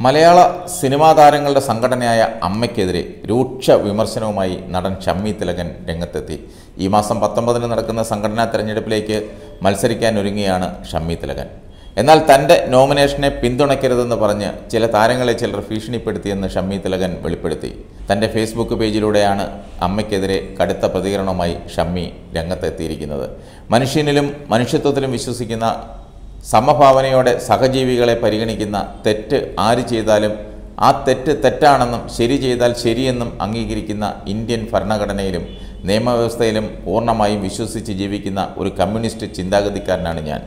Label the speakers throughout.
Speaker 1: മലയാള സിനിമാ താരങ്ങളുടെ സംഘടനയായ അമ്മയ്ക്കെതിരെ രൂക്ഷ വിമർശനവുമായി നടൻ ഷമ്മി തിലകൻ രംഗത്തെത്തി ഈ മാസം പത്തൊമ്പതിന് നടക്കുന്ന സംഘടനാ തെരഞ്ഞെടുപ്പിലേക്ക് മത്സരിക്കാൻ ഒരുങ്ങിയാണ് ഷമ്മി തിലകൻ എന്നാൽ തൻ്റെ നോമിനേഷനെ പിന്തുണയ്ക്കരുതെന്ന് പറഞ്ഞ് ചില താരങ്ങളെ ചിലർ ഭീഷണിപ്പെടുത്തിയെന്ന് ഷമ്മി തിലകൻ വെളിപ്പെടുത്തി തൻ്റെ ഫേസ്ബുക്ക് പേജിലൂടെയാണ് അമ്മയ്ക്കെതിരെ കടുത്ത പ്രതികരണവുമായി ഷമ്മി രംഗത്തെത്തിയിരിക്കുന്നത് മനുഷ്യനിലും മനുഷ്യത്വത്തിലും വിശ്വസിക്കുന്ന സമഭാവനയോടെ സഹജീവികളെ പരിഗണിക്കുന്ന തെറ്റ് ആര് ചെയ്താലും ആ തെറ്റ് തെറ്റാണെന്നും ശരി ചെയ്താൽ ശരിയെന്നും അംഗീകരിക്കുന്ന ഇന്ത്യൻ ഭരണഘടനയിലും നിയമവ്യവസ്ഥയിലും പൂർണ്ണമായും വിശ്വസിച്ച് ജീവിക്കുന്ന ഒരു കമ്മ്യൂണിസ്റ്റ് ചിന്താഗതിക്കാരനാണ് ഞാൻ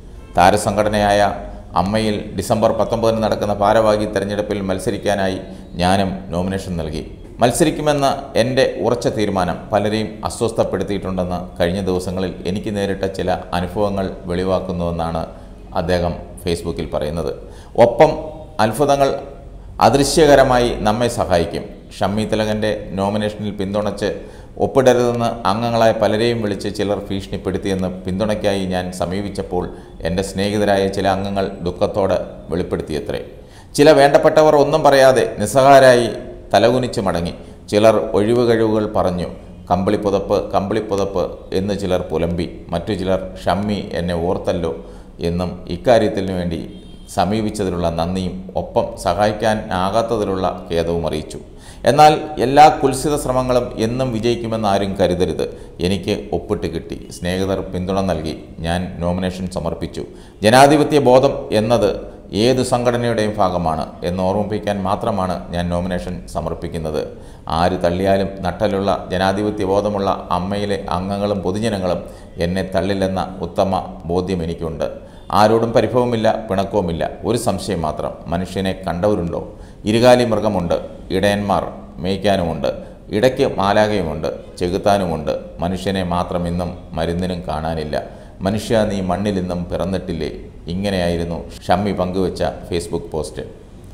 Speaker 1: താരസംഘടനയായ അമ്മയിൽ ഡിസംബർ പത്തൊമ്പതിന് നടക്കുന്ന ഭാരവാഹി തെരഞ്ഞെടുപ്പിൽ മത്സരിക്കാനായി ഞാനും നോമിനേഷൻ നൽകി മത്സരിക്കുമെന്ന എൻ്റെ ഉറച്ച തീരുമാനം പലരെയും അസ്വസ്ഥപ്പെടുത്തിയിട്ടുണ്ടെന്ന് കഴിഞ്ഞ ദിവസങ്ങളിൽ എനിക്ക് നേരിട്ട ചില അനുഭവങ്ങൾ വെളിവാക്കുന്നുവെന്നാണ് അദ്ദേഹം ഫേസ്ബുക്കിൽ പറയുന്നത് ഒപ്പം അത്ഭുതങ്ങൾ അദൃശ്യകരമായി നമ്മെ സഹായിക്കും ഷമ്മി തിലകൻ്റെ നോമിനേഷനിൽ പിന്തുണച്ച് ഒപ്പിടരുതെന്ന് അംഗങ്ങളായ പലരെയും വിളിച്ച് ചിലർ ഭീഷണിപ്പെടുത്തിയെന്ന് പിന്തുണയ്ക്കായി ഞാൻ സമീപിച്ചപ്പോൾ എൻ്റെ സ്നേഹിതരായ ചില അംഗങ്ങൾ ദുഃഖത്തോടെ വെളിപ്പെടുത്തിയത്രേ ചില വേണ്ടപ്പെട്ടവർ ഒന്നും പറയാതെ നിസ്സഹാരായി തലകുനിച്ച് മടങ്ങി ചിലർ ഒഴിവ് കഴിവുകൾ പറഞ്ഞു കമ്പിളിപ്പുതപ്പ് കമ്പിളിപ്പുതപ്പ് എന്ന് ചിലർ പുലമ്പി മറ്റു ചിലർ ഷമ്മി എന്നെ ഓർത്തല്ലോ എന്നും ഇക്കാര്യത്തിന് വേണ്ടി സമീപിച്ചതിലുള്ള നന്ദിയും ഒപ്പം സഹായിക്കാൻ ആകാത്തതിലുള്ള ഖേദവും അറിയിച്ചു എന്നാൽ എല്ലാ കുൽസിത ശ്രമങ്ങളും എന്നും വിജയിക്കുമെന്ന് ആരും കരുതരുത് എനിക്ക് ഒപ്പിട്ട് കിട്ടി സ്നേഹിതർ പിന്തുണ നൽകി ഞാൻ നോമിനേഷൻ സമർപ്പിച്ചു ജനാധിപത്യ ബോധം എന്നത് ഏത് സംഘടനയുടെയും ഭാഗമാണ് എന്ന് ഓർമ്മിപ്പിക്കാൻ മാത്രമാണ് ഞാൻ നോമിനേഷൻ സമർപ്പിക്കുന്നത് ആര് തള്ളിയാലും നട്ടലുള്ള ജനാധിപത്യ ബോധമുള്ള അമ്മയിലെ അംഗങ്ങളും പൊതുജനങ്ങളും എന്നെ തള്ളില്ലെന്ന ഉത്തമ ബോധ്യം എനിക്കുണ്ട് ആരോടും പരിഭവമില്ല പിണക്കവുമില്ല ഒരു സംശയം മാത്രം മനുഷ്യനെ കണ്ടവരുണ്ടോ ഇരുകാലി മൃഗമുണ്ട് ഇടയന്മാർ മേയ്ക്കാനുമുണ്ട് ഇടയ്ക്ക് മാലാകയുമുണ്ട് ചെകുത്താനുമുണ്ട് മനുഷ്യനെ മാത്രം ഇന്നും മരുന്നിനും കാണാനില്ല മനുഷ്യ നീ മണ്ണിൽ ഇന്നും പിറന്നിട്ടില്ലേ ഇങ്ങനെയായിരുന്നു ഷമ്മി പങ്കുവച്ച ഫേസ്ബുക്ക് പോസ്റ്റ്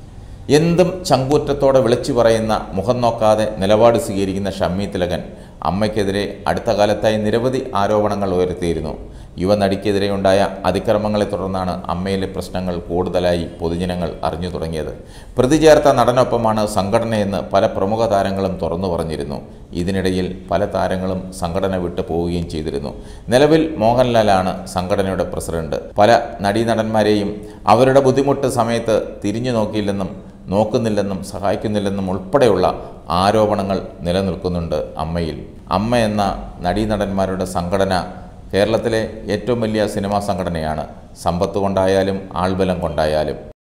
Speaker 1: എന്തും ചങ്കൂറ്റത്തോടെ വിളിച്ചു പറയുന്ന മുഖം നോക്കാതെ നിലപാട് സ്വീകരിക്കുന്ന ഷമ്മി തിലകൻ അമ്മയ്ക്കെതിരെ അടുത്ത കാലത്തായി നിരവധി ആരോപണങ്ങൾ ഉയർത്തിയിരുന്നു യുവനടിക്കെതിരെയുണ്ടായ അതിക്രമങ്ങളെ തുടർന്നാണ് അമ്മയിലെ പ്രശ്നങ്ങൾ കൂടുതലായി പൊതുജനങ്ങൾ അറിഞ്ഞു തുടങ്ങിയത് പ്രതി ചേർത്ത നടനൊപ്പമാണ് സംഘടനയെന്ന് പല പ്രമുഖ താരങ്ങളും തുറന്നു പറഞ്ഞിരുന്നു ഇതിനിടയിൽ പല താരങ്ങളും സംഘടന വിട്ടു പോവുകയും ചെയ്തിരുന്നു നിലവിൽ മോഹൻലാലാണ് സംഘടനയുടെ പ്രസിഡന്റ് പല നടീനടന്മാരെയും അവരുടെ ബുദ്ധിമുട്ട് സമയത്ത് തിരിഞ്ഞു നോക്കിയില്ലെന്നും നോക്കുന്നില്ലെന്നും സഹായിക്കുന്നില്ലെന്നും ഉൾപ്പെടെയുള്ള ആരോപണങ്ങൾ നിലനിൽക്കുന്നുണ്ട് അമ്മയിൽ അമ്മ എന്ന നടീനടന്മാരുടെ സംഘടന കേരളത്തിലെ ഏറ്റവും വലിയ സിനിമാ സംഘടനയാണ് സമ്പത്ത് കൊണ്ടായാലും ആൾബലം കൊണ്ടായാലും